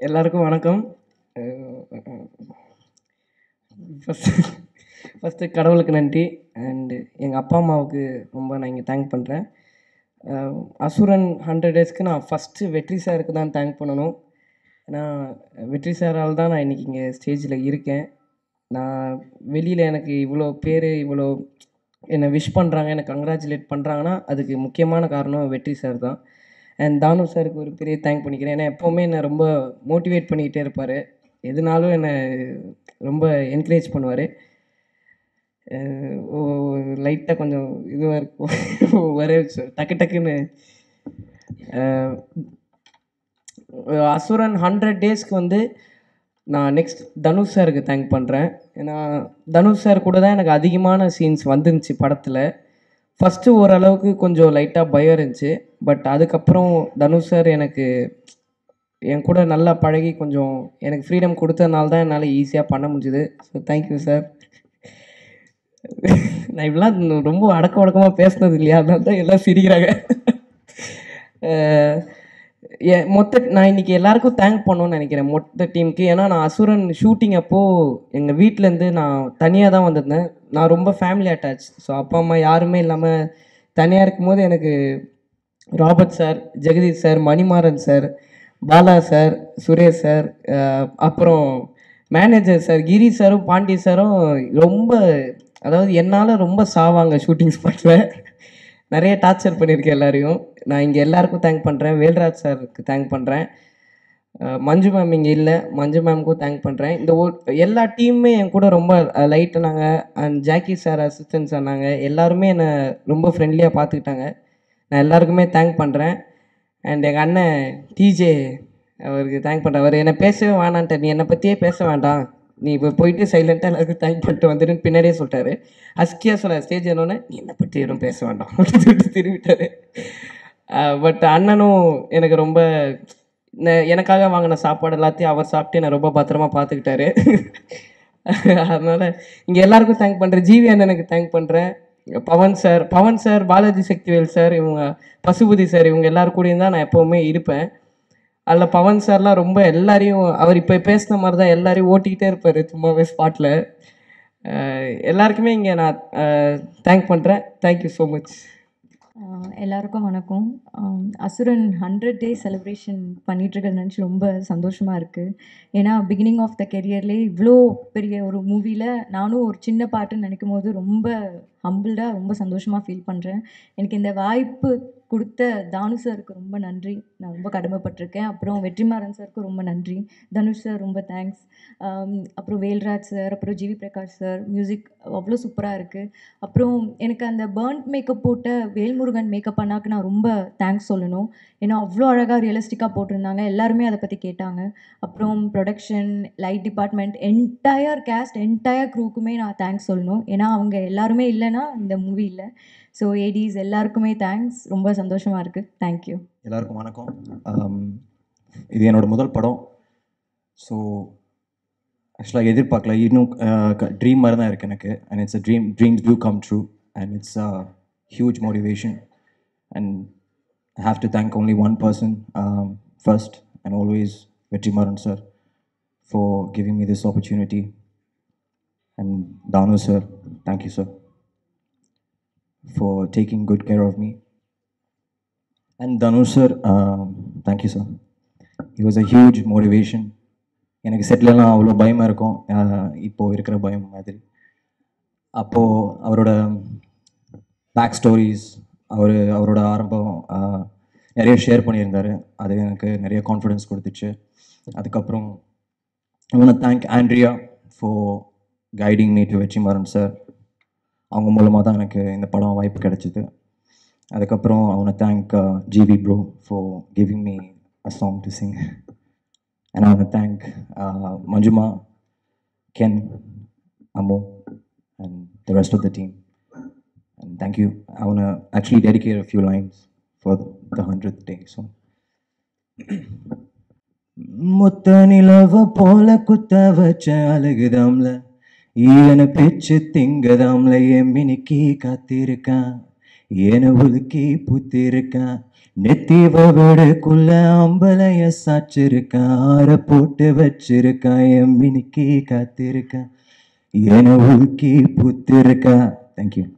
எல்லாருக்கும் வணக்கம் first first கடவுளுக்கு நன்றி அண்டு எங்கள் அப்பா அம்மாவுக்கு ரொம்ப நான் இங்கே தேங்க் பண்ணுறேன் அசுரன் ஹண்ட்ரட் டேஸ்க்கு நான் ஃபஸ்ட்டு வெற்றி சாருக்கு தான் தேங்க் பண்ணணும் ஏன்னா வெற்றி சாரால் தான் நான் இன்றைக்கி இங்கே ஸ்டேஜில் இருக்கேன் நான் வெளியில் எனக்கு இவ்வளோ பேர் இவ்வளோ என்னை விஷ் பண்ணுறாங்க என்னை கங்க்ராச்சுலேட் பண்ணுறாங்கன்னா அதுக்கு முக்கியமான காரணம் வெற்றி சார் தான் அண்ட் தானு சாருக்கு ஒரு பெரிய தேங்க் பண்ணிக்கிறேன் ஏன்னா எப்போவுமே என்னை ரொம்ப மோட்டிவேட் பண்ணிக்கிட்டே இருப்பார் எதுனாலும் என்னை ரொம்ப என்கரேஜ் பண்ணுவார் லைட்டாக கொஞ்சம் இதுவாக இருக்கும் ஒரே சொ- டக்கு டக்குன்னு அஹ், அசுரன் ஹண்ட்ரட் டேஸ்க்கு வந்து நான் நெக்ஸ்ட் தனுஷ் சாருக்கு தேங்க் பண்ணுறேன் ஏன்னா தனுஷ் சார் கூட தான் எனக்கு அதிகமான சீன்ஸ் வந்துருந்துச்சு படத்தில் ஃபஸ்ட்டு ஓரளவுக்கு கொஞ்சம் லைட்டாக பயம் இருந்துச்சு பட் அதுக்கப்புறம் தனுஷ் சார் எனக்கு என் கூட நல்லா பழகி கொஞ்சம் எனக்கு ஃப்ரீடம் கொடுத்ததுனால தான் என்னால் ஈஸியாக பண்ண முடிஞ்சுது ஸோ தேங்க்யூ சார் நான் இப்படிலாம் ரொம்ப அடக்க உடக்கமாக பேசுனது இல்லையா அதனால தான் எல்லாம் சிரிக்கிறாங்க அஹ் எ- மொத்த நான் இன்னைக்கு எல்லாருக்கும் தேங்க் பண்ணணும்னு நினைக்கிறேன் மொத்த டீமுக்கு ஏன்னா நான் அசுரன் ஷூட்டிங் அப்போது எங்கள் வீட்டிலேருந்து நான் தனியாக தான் வந்திருந்தேன் நான் ரொம்ப ஃபேமிலி அட்டாச் ஸோ அப்பா அம்மா யாருமே இல்லாமல் தனியாக இருக்கும்போது எனக்கு Robert sir Jagadeesh sir Manimaran sir Bala sir Suresh sir அஹ் அப்புறம் மேனேஜர் சார் கிரி சாரும் பாண்டி சாரும் ரொம்ப அதாவது என்னால் ரொம்ப சாவாங்க ஷூட்டிங் ஸ்பாட்டில் நிறைய டார்ச்சர் பண்ணியிருக்கேன் எல்லாரையும் நான் இங்கே எல்லாருக்கும் தேங்க் பண்ணுறேன் வேல்ராஜ் சாருக்கு தேங்க் பண்ணுறேன் மஞ்சு மேம் இங்கே இல்லை மஞ்சு மேம்க்கும் தேங்க் பண்ணுறேன் இந்த ஒரு எல்லா டீமுமே என் கூட ரொம்ப லைட்டுனாங்க அண்ட் ஜாக்கி சார் அசிஸ்டன்ட் சொன்னாங்க எல்லாருமே என்னை ரொம்ப ஃப்ரெண்ட்லியாக பார்த்துக்கிட்டாங்க நான் எல்லாருக்குமே தேங்க் பண்ணுறேன் அண்ட் எங்கள் அண்ணன் டிஜே அவருக்கு தேங்க் பண்ணுறேன் அவர் என்னை பேசவே வேணான்ட்டு நீ என்னை பற்றியே பேச வேண்டாம் நீ இப்போ போயிட்டு சைலண்ட்டாக எல்லாருக்கும் தேங்க் பண்ணிட்டு வந்துடுன்னு பின்னாடியே சொல்லிட்டாரு அஸ்கியாக சொன்னார் ஸ்டேஜ் ஏறோன்னே நீ என்னை பற்றி எதுவும் பேச வேண்டாம் அப்படின்னு சொல்லிட்டு திரும்பிட்டாரு பட் அண்ணனும் எனக்கு ரொம்ப ந- எனக்காக வாங்கின சாப்பாடு எல்லாத்தையும் அவர் சாப்பிட்டு என்னை ரொம்ப பத்திரமா பார்த்துக்கிட்டாரு அதனால் இங்கே எல்லாருக்கும் தேங்க் பண்ணுறேன் ஜிவி அண்ணனுக்கு தேங்க் பண்ணுறேன் Pavan sir Pavan sir Balaji Sakthivel sir இவங்க பசுபதி சார் இவங்க எல்லாரு கூடயும் தான் நான் எப்போவுமே இருப்பேன் அதில் பவன் சார்லாம் ரொம்ப எல்லாரையும் அவர் இப்போ பேசின மாதிரி தான் எல்லாரையும் ஓட்டிக்கிட்டே இருப்பார் சும்மாவே ஸ்பாட்டில் எல்லாருக்குமே இங்கே நான் தேங்க் பண்ணுறேன் தேங்க்யூ ஸோ மச் ஆஹ் எல்லாருக்கும் வணக்கம் ஆம், அசுரன் ஹண்ட்ரட் டே செலிப்ரேஷன் பண்ணிகிட்ருக்கிறது நினச்சி ரொம்ப சந்தோஷமாக இருக்குது ஏன்னா பிகினிங் ஆஃப் த கெரியர்லேயே இவ்வளோ பெரிய ஒரு மூவியில் நானும் ஒரு சின்ன பாட்டுன்னு நினைக்கும் போது ரொம்ப ஹம்பிள்டாக ரொம்ப சந்தோஷமாக ஃபீல் பண்ணுறேன் எனக்கு இந்த வாய்ப்பு கொடுத்த தானு சாருக்கு ரொம்ப நன்றி நான் ரொம்ப கடமைப்பட்டிருக்கேன் அப்புறம் வெற்றிமாறன் சாருக்கு ரொம்ப நன்றி தனுஷ் சார் ரொம்ப தேங்க்ஸ் அப்புறம் வேல்ராஜ் சார் அப்புறம் ஜிவி பிரகாஷ் சார் மியூசிக் அவ்வளோ சூப்பராக இருக்குது அப்புறம் எனக்கு அந்த பேர்ன்ட் மேக்கப் போட்ட வேல்முருகன் மேக்கப் அண்ணாக்கு நான் ரொம்ப தேங்க்ஸ் சொல்லணும் ஏன்னா அவ்வளோ அழகாக ரியலிஸ்டிக்காக போட்டிருந்தாங்க எல்லாருமே அதை பற்றி கேட்டாங்க அப்புறம் production light department entire cast entire க்ரூக்குமே நான் தேங்க்ஸ் சொல்லணும் ஏன்னா அவங்க எல்லாருமே இல்லைன்னா இந்த மூவி இல்லை ஸோ ஏடிஸ் எல்லாருக்குமே தேங்க்ஸ் ரொம்ப சந்தோஷமாக இருக்குது தேங்க்யூ எல்லாருக்கும் வணக்கம் ஆம், இது என்னோட முதல் படம் ஸோ ஆக்சுவலாக எதிர்பார்க்கல இன்னும் ட்ரீம் மாதிரி தான் இருக்குது எனக்கு and it's a dream dreams to come true and it's a huge motivation and I have to thank only one person first and always Vetrimaaran sir for giving me this opportunity and Thanu sir thank you sir for taking good care of me. And Dhanush sir, um, thank you sir. He was a huge motivation. எனக்கு செட்டிலெலாம் அவ்வளோ பயமாக இருக்கும் ஆஹ் இப்போ இருக்கிற பயம் மாதிரி அப்போது அவரோட பேக் ஸ்டோரிஸ் அவர் அவரோட ஆரம்பம் ஆஹ் நிறைய ஷேர் பண்ணியிருந்தாரு அது எனக்கு நிறைய கான்ஃபிடென்ஸ் கொடுத்துச்சு அதுக்கப்புறம் I thank Andrea for guiding me to Vetrimaaran sir அவங்க மூலமாக தான் எனக்கு இந்த படம் வாய்ப்பு கிடைச்சிது அதுக்கப்புறம் I wanna thank GV bro for giving me a song to sing and I wanna thank Manju ma'am Ken Ammu and the rest of the team and thank you I wanna actually dedicate few lines for the hundred day so முத்த நிலவ போல குத்த வச்ச அழகுதாம்ல ஈழன பிச்சு திங்கதாம்ல என் மினுக்கி காத்திருக்கான் என உலுக்கி புத்திருக்கான் நெத்திவ விடக்குள்ள அம்பலைய சாச்சிருக்கான் ஆற போட்டு வச்சிருக்கான் என் மினிக்கு காத்திருக்கான் என உலுக்கி புத்திருக்கான் தேங்க்யூ